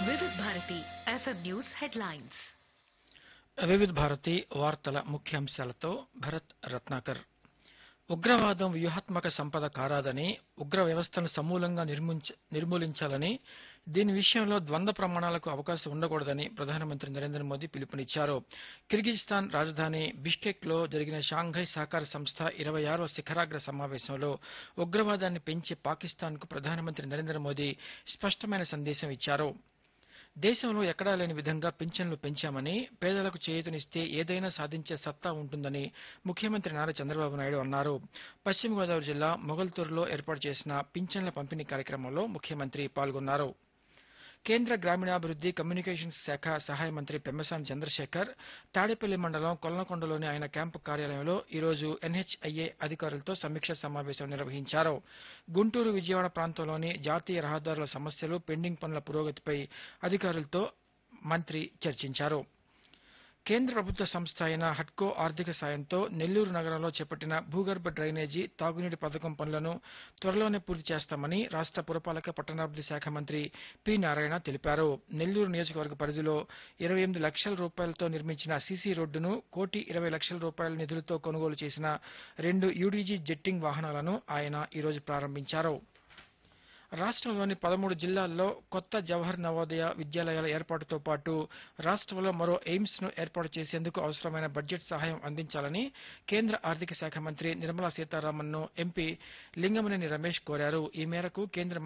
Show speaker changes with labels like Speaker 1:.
Speaker 1: వివిధ Bharati FM news headlines
Speaker 2: వివిధ భారతి వార్తల ముఖ్యాంశాలతో భరత్ రత్నాకర్ ఉగ్రవాదం వ్యూహాత్మక సంపద కారాదని ఉగ్ర వ్యవస్థను సమూలంగా నిర్మించ- నిర్మూలించాలని దీని విషయంలో ద్వంద్వ ప్రమాణాలకు అవకాశం ఉండకూడదని ప్రధానమంత్రి నరేంద్ర మోదీ పిలుపునిచ్చారు కిర్గిజిస్తాన్ రాజధాని బిష్కెక్ లో జరిగిన షాంఘై సహకార సంస్థ ఇరవై ఆరవ శిఖరాగ్ర సమావేశంలో ఉగ్రవాదాన్ని పెంచే పాకిస్తాన్ కు ప్రధానమంత్రి నరేంద్ర మోదీ స్పష్టమైన సందేశం ఇచ్చారు దేశంలో ఎక్కడా లేని విధంగా పింఛన్లు పెంచామని పేదలకు చేయూతనిస్తే ఏదైనా సాధించే సత్తా ఉంటుందని ముఖ్యమంత్రి నారా చంద్రబాబు నాయుడు అన్నారు పశ్చిమ గోదావరి జిల్లా మొగల్తూరులో ఏర్పాటు చేసిన పింఛన్ల పంపిణీ కార్యక్రమంలో ముఖ్యమంత్రి పాల్గొన్నారు కేంద్ర గ్రామీణాభివృద్ది కమ్యూనికేషన్స్ శాఖ సహాయ మంత్రి పెమ్మసాని చంద్రశేఖర్ తాడేపల్లి మండలం కొల్లకొండలోని ఆయన క్యాంపు కార్యాలయంలో ఈరోజు ఎన్హెచ్ఐఏ అధికారులతో సమీక్షా సమావేశం నిర్వహించారు గుంటూరు విజయవాడ ప్రాంతంలోని జాతీయ రహదారుల సమస్యలు పెండింగ్ పనుల పురోగతిపై అధికారులతో మంత్రి చర్చించారు కేంద్ర ప్రభుత్వ సంస్థ అయిన హట్కో ఆర్థిక సాయంతో నెల్లూరు నగరంలో చేపట్టిన భూగర్భ డ్రైనేజీ తాగునీటి పథకం పనులను త్వరలోనే పూర్తి చేస్తామని రాష్ట్ర పురపాలక పట్టణాభివృద్ధి శాఖ మంత్రి పి నారాయణ తెలిపారు నెల్లూరు నియోజకవర్గ పరిధిలో ఇరవై ఎనిమిది లక్షల రూపాయలతో నిర్మించిన సీసీ రోడ్డును కోటి ఇరవై లక్షల రూపాయల నిధులతో కొనుగోలు చేసిన రెండు యూడీజీ జెట్టింగ్ వాహనాలను ఆయన ఈరోజు ప్రారంభించారు రాష్ట్రంలోని పదమూడు జిల్లాల్లో కొత్త జవహర్ నవోదయ విద్యాలయాల ఏర్పాటుతో పాటు రాష్ట్రంలో మరో ఎయిమ్స్ ను ఏర్పాటు చేసేందుకు అవసరమైన బడ్జెట్ సహాయం అందించాలని కేంద్ర ఆర్థిక శాఖ మంత్రి నిర్మలా సీతారామన్ ను ఎంపీ లింగమనేని రమేష్ కోరారు ఈ మేరకు కేంద్ర